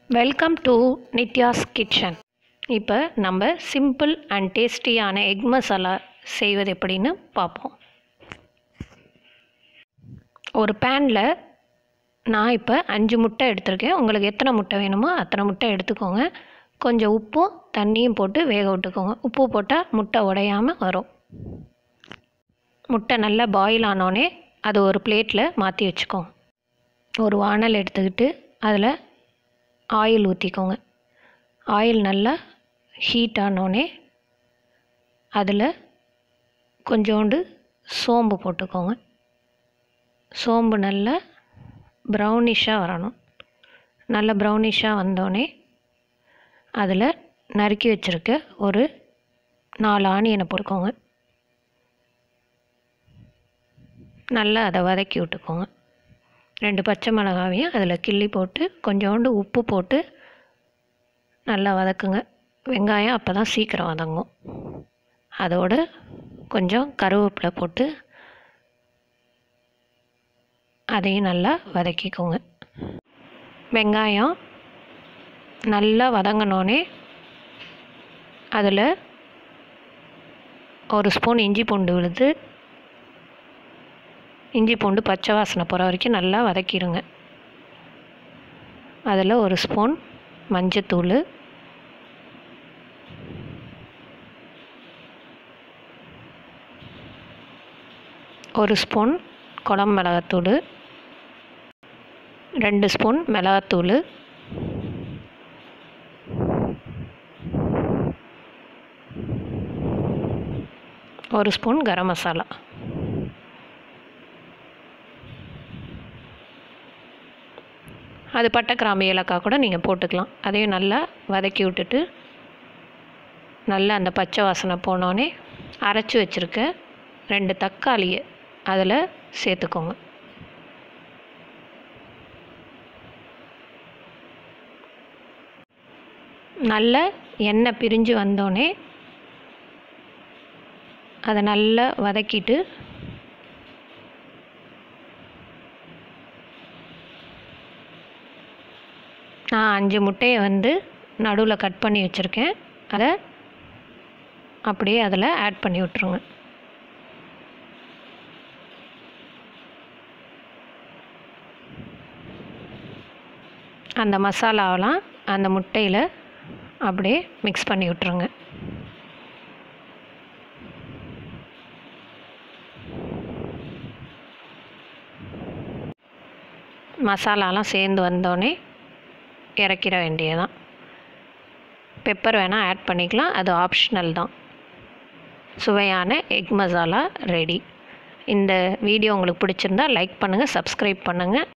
welcome to Nithya's kitchen இப்போ நம்ம simple and டேஸ்டியான எக் மசாலா செய்வது எப்படின்னு பார்ப்போம் ஒரு பேனில் நான் இப்போ அஞ்சு முட்டை எடுத்திருக்கேன் உங்களுக்கு எத்தனை முட்டை வேணுமோ அத்தனை முட்டை எடுத்துக்கோங்க கொஞ்சம் உப்பும் தண்ணியும் போட்டு வேக விட்டுக்கோங்க உப்பு போட்டால் முட்டை உடையாமல் வரும் முட்டை நல்லா பாயில் ஆனோடனே அது ஒரு பிளேட்டில் மாற்றி வச்சுக்கோங்க ஒரு வானல் எடுத்துக்கிட்டு அதில் ஆயில் ஊற்றிக்கோங்க ஆயில் நல்லா ஹீட் ஆனோடனே அதில் கொஞ்சோண்டு சோம்பு போட்டுக்கோங்க சோம்பு நல்லா ப்ரௌனிஷாக வரணும் நல்ல ப்ரௌனிஷாக வந்தோடனே அதில் நறுக்கி வச்சுருக்க ஒரு நாலு ஆனியனை போட்டுக்கோங்க நல்லா அதை வதக்கி விட்டுக்கோங்க ரெண்டு பச்சை மிளகாவையும் அதில் கிள்ளி போட்டு கொஞ்சோண்டு உப்பு போட்டு நல்லா வதக்குங்க வெங்காயம் அப்போ தான் சீக்கிரம் வதங்கும் அதோடு கொஞ்சம் கருவேப்பிலை போட்டு அதையும் நல்லா வதக்கிக்கோங்க வெங்காயம் நல்லா வதங்கினோடனே அதில் ஒரு ஸ்பூன் இஞ்சி பூண்டு விழுது இஞ்சி பூண்டு பச்சை வாசனை போகிற வரைக்கும் நல்லா வதக்கிடுங்க அதில் ஒரு ஸ்பூன் மஞ்சத்தூள் ஒரு ஸ்பூன் குழம்பு மிளகாத்தூள் ரெண்டு ஸ்பூன் மிளகாத்தூள் ஒரு ஸ்பூன் கரம் மசாலா அது பட்டை கிராம்பு ஏலக்காய் கூட நீங்கள் போட்டுக்கலாம் அதையும் நல்லா வதக்கி விட்டுட்டு நல்லா அந்த பச்சை வாசனை போனோடனே அரைச்சி வச்சுருக்க ரெண்டு தக்காளியை அதில் சேர்த்துக்கோங்க நல்ல எண்ணெய் பிரிஞ்சு வந்தோடனே அதை நல்லா வதக்கிட்டு நான் அஞ்சு முட்டையை வந்து நடுவில் கட் பண்ணி வச்சுருக்கேன் அதை அப்படியே அதில் ஆட் பண்ணி விட்ருங்க அந்த மசாலாவெலாம் அந்த முட்டையில் அப்படியே மிக்ஸ் பண்ணி விட்ருங்க மசாலாலாம் சேர்ந்து வந்தோடனே இறக்கிட வேண்டியதான் பெப்பர் வேணால் ஆட் பண்ணிக்கலாம் அது ஆப்ஷனல் தான் சுவையான எக் மசாலா ரெடி இந்த வீடியோ உங்களுக்கு பிடிச்சிருந்தா லைக் பண்ணுங்கள் சப்ஸ்கிரைப் பண்ணுங்கள்